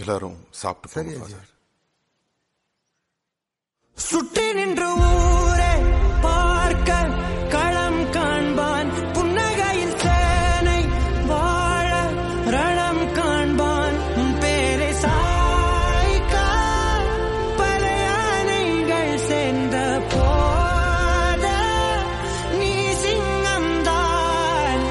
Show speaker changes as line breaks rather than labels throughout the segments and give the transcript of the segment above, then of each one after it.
எல்லாரும் சாப்பிட்டு
சரி
போங்க
அஜய்.
ஃபாதர்
சுற்றி நின்று ஊரே பார்க்க களம் காண்பான் புன்னகையில் சேனை வாழ ரணம் காண்பான் உன் பேரை சாய்க்க பல யானைகள் சேர்ந்த போத நீ சிங்கம்தான்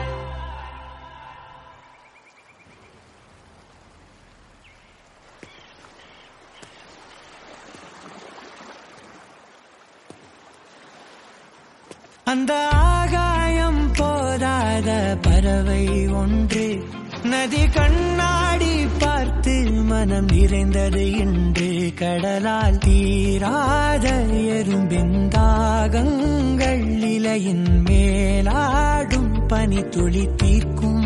அந்த ஆகாயம் போதாத பறவை ஒன்று நதி கண்ணாடி பார்த்து மனம் நிறைந்தது இன்று கடலால் தீராத எறும்பின் தாகங்கள் இலையின் மேலாடும் பனி துளி தீர்க்கும்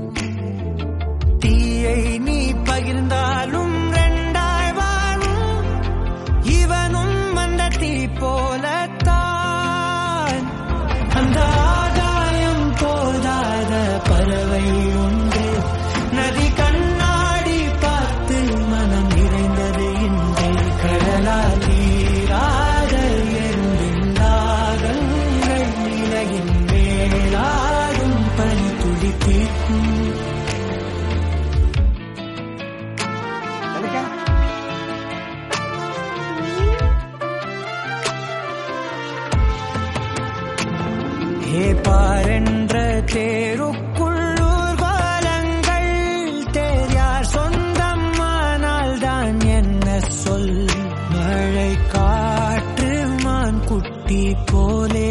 தீயை நீ பகிர்ந்தாலும் ரெண்டாய் வாழும் இவனும் அந்த தீ போலத்தான் அந்த ஆகாயம் போதாத பறவை உண்டு நதி கண்ணாடி பார்த்து மனம் நிறைந்தது இன்று கடலால் தீராத எறும்பின் தாகங்கள் இலையின் மேலாடும் பனி துளி தீர்க்கும் ஏ பாரென்ற தேருக்குள்ளூர் கோலங்கள் தேர்யார் சொந்தம் ஆனால் தான் என்ன சொல் மழை காற்று மான் குட்டி போலே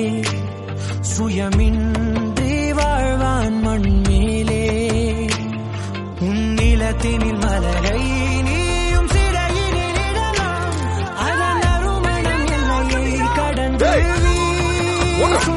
சுயமின்றி வாழ்வான் மண் மேலே உன் நிலத்தினில் மலரை நீயும் சிறையினில் இடலாம் அதன் அருமணம் எல்லையை கடந்து வீசும்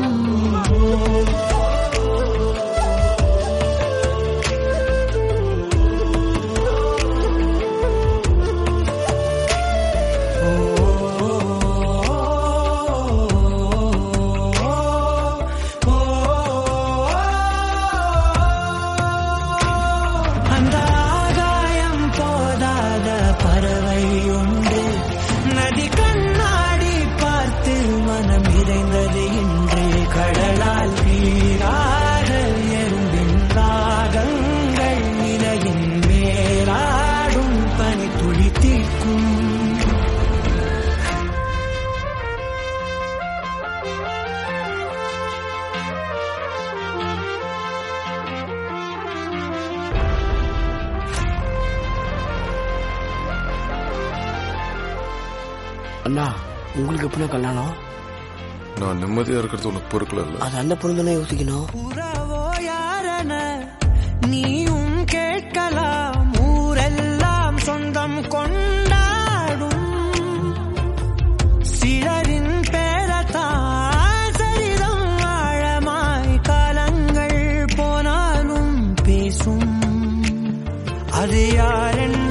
அந்த ஆகாயம் போதாத பறவை உண்டு நதி கண்ணாடி பார்த்து மனம் இறைந்தது இன்று கடலால் தீராத எறும்பின் ராகங்கள் இலையின் மேலாடும் பனி துளி தீர்க்கும்
அண்ணா உங்களுக்கு எப்படின்னா கல்யாணம்
நான் நிம்மதியா இருக்கிறது உனக்கு பொறுக்கல இல்ல
அது அந்த பொண்ணு தானே யோசிக்கணும்
உறவோ யாரென நீயும் கேட்கலாம் ஊரெல்லாம் சொந்தம் கொண்டாடும் சிலரின் பேரத்தான் சரிதம் ஆழமாய் காலங்கள் போனாலும் பேசும் அது யாரென்ன